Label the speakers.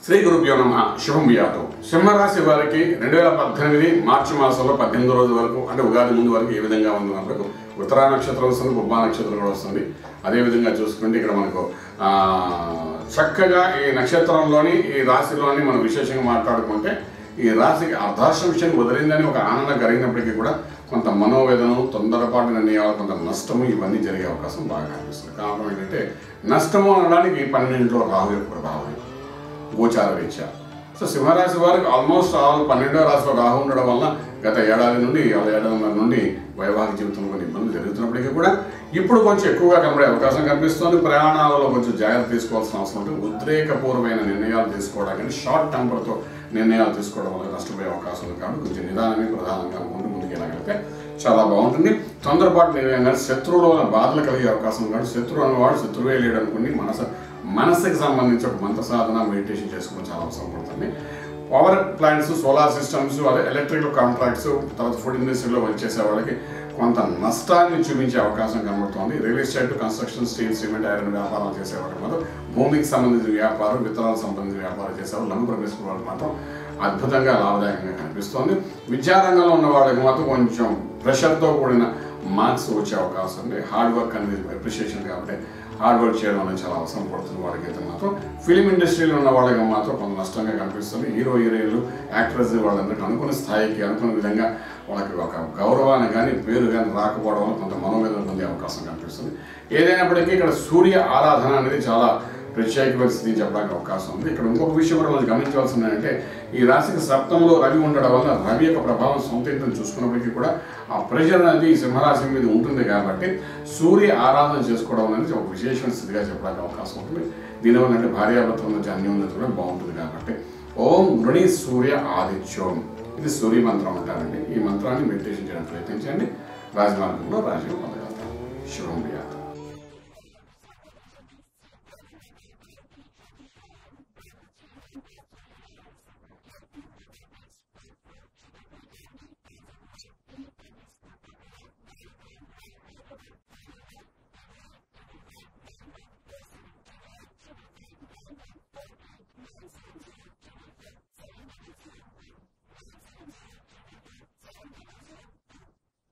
Speaker 1: శ్రీ గురుభ్యో నమ శుభం వ్యాతో సింహరాశి వారికి రెండు వేల పద్దెనిమిది మార్చి మాసంలో పద్దెనిమిది రోజు వరకు అంటే ఉగాది ముందు వరకు ఏ విధంగా ఉంది మనకు ఉత్తరా నక్షత్రం వస్తుంది బొబ్బా నక్షత్రం కూడా వస్తుంది అదేవిధంగా చూసుకుంటే ఇక్కడ మనకు ఆ, చక్కగా ఈ నక్షత్రంలోని ఈ రాశిలోని మనం విశేషంగా మాట్లాడుకుంటే ఈ రాశికి అర్ధాశ్రమిషం వదిలిందని ఒక ఆనందం కలిగినప్పటికీ కూడా కొంత మనోవేదన తొందరపాటు నిర్ణయాలు కొంత నష్టము ఇవన్నీ జరిగే అవకాశం బాగా కనిపిస్తుంది కారణం ఏంటంటే నష్టము అనడానికి పన్నెండింటిలో రాహు యొక్క ప్రభావం గోచార రీత్యా సో సింహరాశి వారికి ఆల్మోస్ట్ ఆల్ పన్నెండో రాశిలో రాహు ఉండడం వల్ల గత ఏడాది నుండి ఏళ్ళ ఏడాదిన్నర నుండి వైవాహిక జీవితంలో కొన్ని ఇబ్బందులు జరుగుతున్నప్పటికీ కూడా ఇప్పుడు కొంచెం ఎక్కువగా కనబడే అవకాశం కనిపిస్తుంది ప్రయాణాలలో కొంచెం జాగ్రత్త తీసుకోవాల్సిన అవసరం ఉంటుంది ఉద్రేకపూర్వమైన నిర్ణయాలు తీసుకోవడం కానీ షార్ట్ టెంపర్తో నిర్ణయాలు తీసుకోవడం వల్ల నష్టపోయే అవకాశం ఉంది కాబట్టి కొంచెం నిదానమే ప్రధానంగా అనుకుంటూ ముందుకెళ్ళగలిగితే చాలా బాగుంటుంది తొందరపాటు నిర్ణయం కానీ శత్రువుల వల్ల బాధలు కలిగే అవకాశం కానీ శత్రువు అనేవాడు శత్రువే లేడు అనుకుని మనసు మనసుకి సంబంధించి ఒక మంత్ర సాధన మెడిటేషన్ చేసుకోవడం చాలా అవసరం పడుతుంది పవర్ ప్లాంట్స్ సోలార్ సిస్టమ్స్ అదే ఎలక్ట్రికల్ కాంట్రాక్ట్స్ తర్వాత ఫుడ్ ఇండస్ట్రీలో పనిచేసే వాళ్ళకి కొంత నష్టాన్ని చూపించే అవకాశం కనబడుతోంది real estate construction steel cement iron వ్యాపారాలు చేసేవాళ్ళు మాత్రం భూమికి సంబంధించిన వ్యాపారం విత్తనాలకు సంబంధించిన వ్యాపారం చేసేవాళ్ళు లంబ ప్రవేశించిన వాళ్ళు మాత్రం అద్భుతంగా లాభదాయకంగా కనిపిస్తోంది విద్యారంగంలో ఉన్న వాళ్ళకి మాత్రం కొంచెం ప్రెషర్తో కూడిన మార్క్స్ వచ్చే అవకాశం ఉంది హార్డ్ వర్క్ అనేది అప్రిషియేషన్ కాబట్టి హార్డ్ వర్క్ చేయడం అనేది చాలా అవసరం పడుతుంది వాళ్ళకి అయితే మాత్రం ఫిలిం ఇండస్ట్రీలో ఉన్న వాళ్ళకి మాత్రం కొంత నష్టంగా కనిపిస్తుంది హీరో హీరోయిన్లు యాక్టర్స్ వాళ్ళందరికీ అనుకున్న స్థాయికి అనుకున్న విధంగా వాళ్ళకి ఒక గౌరవాన్ని కానీ పేరు కానీ రాకపోవడం వల్ల కొంత మనోవేదన పొందే అవకాశం కనిపిస్తుంది ఏదైనప్పటికీ ఇక్కడ సూర్య ఆరాధన అనేది చాలా ప్రత్యేకమైన స్థితి చెప్పడానికి అవకాశం ఉంది ఇక్కడ ఇంకొక విషయం కూడా మనం గమనించవలసింది ఏంటంటే ఈ రాశికి సప్తంలో రవి ఉండడం వల్ల రవి యొక్క ప్రభావం సొంత ఇంటిని చూసుకున్నప్పటికీ కూడా ఆ ప్రెషర్ అనేది ఈ సింహరాశి మీద ఉంటుంది కాబట్టి సూర్య ఆరాధన చేసుకోవడం అనేది ఒక విశేషమైన స్థితిగా చెప్పడానికి అవకాశం ఉంటుంది దీనివల్ల అంటే భార్యాభర్తల మధ్య అన్యోన్యత కూడా బాగుంటుంది కాబట్టి ఓం గృణి సూర్య ఆదిత్యోం ఇది సూర్య మంత్రం అంటారండి ఈ మంత్రాన్ని మెడిటేషన్ చేయడానికి ప్రయత్నించండి రాజమార్గంలో రాజ్యం పొందగలుగుతాం శుభం